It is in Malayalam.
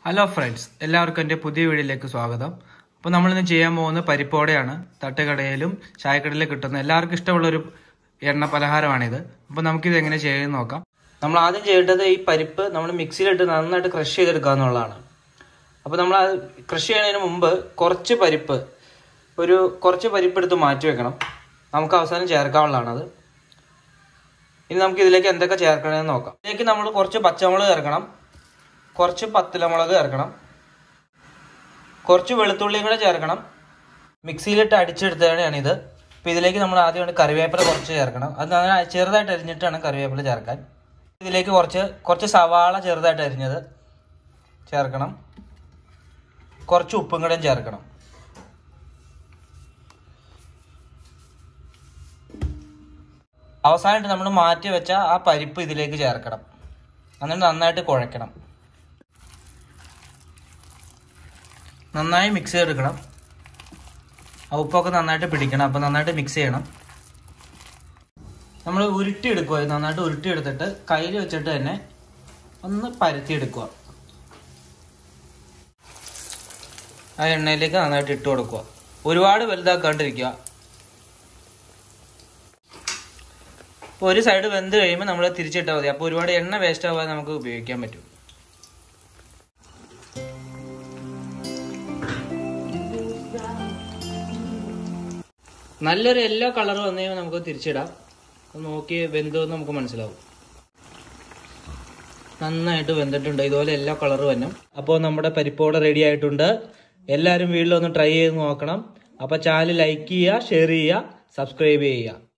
ഹലോ ഫ്രണ്ട്സ് എല്ലാവർക്കും എൻ്റെ പുതിയ വീഡിയോയിലേക്ക് സ്വാഗതം അപ്പോൾ നമ്മളിന്ന് ചെയ്യാൻ പോകുന്ന പരിപ്പോടെയാണ് തട്ടുകടയിലും ചായക്കടയിലും കിട്ടുന്ന എല്ലാവർക്കും ഇഷ്ടമുള്ളൊരു എണ്ണ പലഹാരമാണിത് അപ്പോൾ നമുക്കിത് എങ്ങനെ ചെയ്യുമെന്ന് നോക്കാം നമ്മൾ ആദ്യം ചെയ്യേണ്ടത് ഈ പരിപ്പ് നമ്മൾ മിക്സിയിലിട്ട് നന്നായിട്ട് ക്രഷ് ചെയ്തെടുക്കുക എന്നുള്ളതാണ് അപ്പോൾ നമ്മൾ അത് കൃഷി ചെയ്യുന്നതിന് മുമ്പ് കുറച്ച് പരിപ്പ് ഒരു കുറച്ച് പരിപ്പ് എടുത്ത് മാറ്റി വെക്കണം നമുക്ക് അവസാനം ചേർക്കാനുള്ളതാണത് ഇനി നമുക്ക് ഇതിലേക്ക് എന്തൊക്കെ ചേർക്കണമെന്ന് നോക്കാം ഇതിലേക്ക് നമ്മൾ കുറച്ച് പച്ചമുളക് ചേർക്കണം കുറച്ച് പത്തിലമുളക് ചേർക്കണം കുറച്ച് വെളുത്തുള്ളിയും കൂടെ ചേർക്കണം മിക്സിയിലിട്ട് അടിച്ചെടുത്തതാണ് ഇത് അപ്പോൾ ഇതിലേക്ക് നമ്മൾ ആദ്യം കറിവേപ്പില കുറച്ച് ചേർക്കണം അത് നന്നായി ചെറുതായിട്ട് അരിഞ്ഞിട്ടാണ് കറിവേപ്പില ചേർക്കാൻ ഇതിലേക്ക് കുറച്ച് കുറച്ച് സവാള ചെറുതായിട്ട് അരിഞ്ഞത് ചേർക്കണം കുറച്ച് ഉപ്പും കൂടെ ചേർക്കണം അവസാനമായിട്ട് നമ്മൾ മാറ്റി വെച്ച ആ പരിപ്പ് ഇതിലേക്ക് ചേർക്കണം എന്നിട്ട് നന്നായിട്ട് കുഴക്കണം നന്നായി മിക്സ് ചെയ്തെടുക്കണം ആ ഉപ്പൊക്കെ നന്നായിട്ട് പിടിക്കണം അപ്പോൾ നന്നായിട്ട് മിക്സ് ചെയ്യണം നമ്മൾ ഉരുട്ടി എടുക്കുക ഇത് നന്നായിട്ട് ഉരുട്ടി എടുത്തിട്ട് കയ്യിൽ വെച്ചിട്ട് തന്നെ ഒന്ന് പരത്തി എടുക്കുക ആ എണ്ണയിലേക്ക് നന്നായിട്ട് ഇട്ട് കൊടുക്കുക ഒരുപാട് വലുതാക്കാണ്ടിരിക്കുക അപ്പോൾ ഒരു സൈഡ് വെന്ത് കഴിയുമ്പോൾ നമ്മൾ തിരിച്ചിട്ടാൽ മതി അപ്പോൾ ഒരുപാട് എണ്ണ വേസ്റ്റ് ആവാതെ നമുക്ക് ഉപയോഗിക്കാൻ പറ്റും നല്ലൊരു യെല്ലോ കളർ വന്നു കഴിയുമ്പോൾ നമുക്ക് തിരിച്ചിടാം അത് നോക്കി വെന്തോന്ന് നമുക്ക് മനസ്സിലാവും നന്നായിട്ട് വെന്തിട്ടുണ്ട് ഇതുപോലെ യെല്ലോ കളർ വരണം അപ്പോൾ നമ്മുടെ പരിപ്പോടെ റെഡി ആയിട്ടുണ്ട് എല്ലാവരും വീട്ടിലൊന്ന് ട്രൈ ചെയ്ത് നോക്കണം അപ്പോൾ ചാനൽ ലൈക്ക് ചെയ്യുക ഷെയർ ചെയ്യുക സബ്സ്ക്രൈബ് ചെയ്യുക